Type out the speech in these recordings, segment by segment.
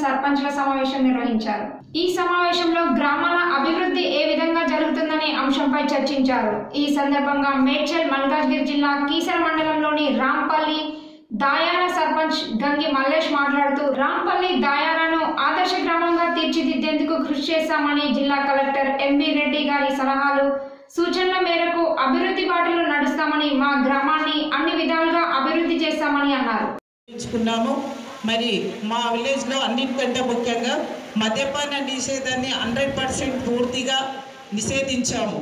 సర్పంచ్ల సమావేశం నిర్వహించారు ఈ సమావేశంలో గ్రామాల అభివృద్ధి ఏ విధంగా జరుగుతుందనే అంశంపై చర్చించారు ఈ సందర్భంగా మేడ్చల్ మల్కాజ్గిరి జిల్లా కీసర మండలంలోని రాంపల్లి దాయార సర్పంచ్ గంగి మల్లేష్ మాట్లాడుతూ రాంపల్లి దాయారాను ఆదర్శ గ్రామంగా తీర్చిదిద్దేందుకు కృషి చేస్తామని జిల్లా కలెక్టర్ ఎంబీ రెడ్డి గారి సలహాలు సూచనల మేరకు అభివృద్ధి బాటలో నడుస్తామని మా గ్రామాన్ని అన్ని విధాలుగా అభివృద్ధి చేస్తామని అన్నారు ఎంచుకున్నాము మరి మా విలేజ్లో అన్నిటికంటే ముఖ్యంగా మద్యపాన నిషేధాన్ని హండ్రెడ్ పర్సెంట్ పూర్తిగా నిషేధించాము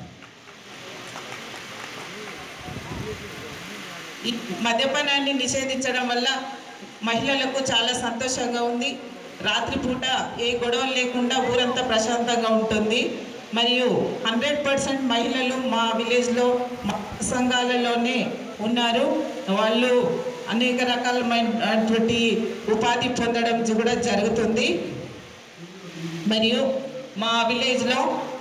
ఈ మద్యపానాన్ని నిషేధించడం వల్ల మహిళలకు చాలా సంతోషంగా ఉంది రాత్రిపూట ఏ గొడవలు లేకుండా ఊరంతా ప్రశాంతంగా ఉంటుంది మరియు హండ్రెడ్ పర్సెంట్ మహిళలు మా విలేజ్లో మా సంఘాలలోనే ఉన్నారు వాళ్ళు అనేక రకాలమైనటువంటి ఉపాధి పొందడం కూడా జరుగుతుంది మరియు మా విలేజ్లో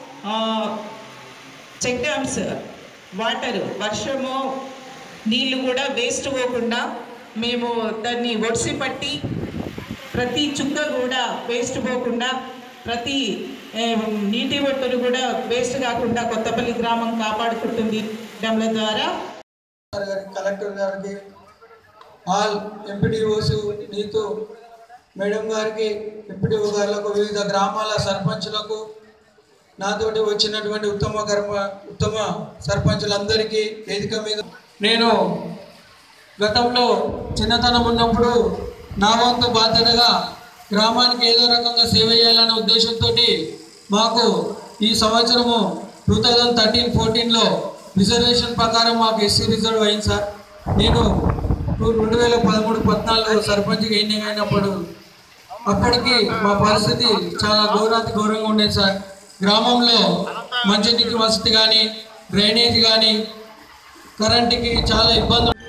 చెక్ డ్యామ్స్ వాటర్ వర్షము నీళ్లు కూడా వేస్ట్ పోకుండా మేము దాన్ని ఒడిసి పట్టి ప్రతి చుక్క కూడా వేస్ట్ పోకుండా ప్రతి ఏ, నీటి ఒట్టును కూడా వేస్ట్ కాకుండా కొత్తపల్లి గ్రామం కాపాడుకుంటుంది డ్యామ్ల ద్వారా గారికి కలెక్టర్ గారికి ఆల్ ఎంపీడీఓస్ నీతు మేడం గారికి ఎంపీడీఓ గారులకు వివిధ గ్రామాల సర్పంచులకు నాతోటి వచ్చినటువంటి ఉత్తమ కర్మ ఉత్తమ సర్పంచులందరికీ వేదిక మీద నేను గతంలో చిన్నతనం ఉన్నప్పుడు నా వంతు బాధ్యతగా గ్రామానికి ఏదో రకంగా సేవ చేయాలనే ఉద్దేశంతో మాకు ఈ సంవత్సరము టూ థౌజండ్ థర్టీన్ ఫోర్టీన్లో రిజర్వేషన్ ప్రకారం మాకు ఎస్సీ రిజర్వ్ అయింది సార్ నేను రెండు వేల పదమూడు పద్నాలుగు సర్పంచ్గా ఎన్నికైనప్పుడు అప్పటికి మా పరిస్థితి చాలా ఘోరాతి ఘోరంగా ఉండేది సార్ గ్రామంలో మంచినీటి వసతి కానీ డ్రైనేజ్ కానీ కరెంటుకి చాలా ఇబ్బంది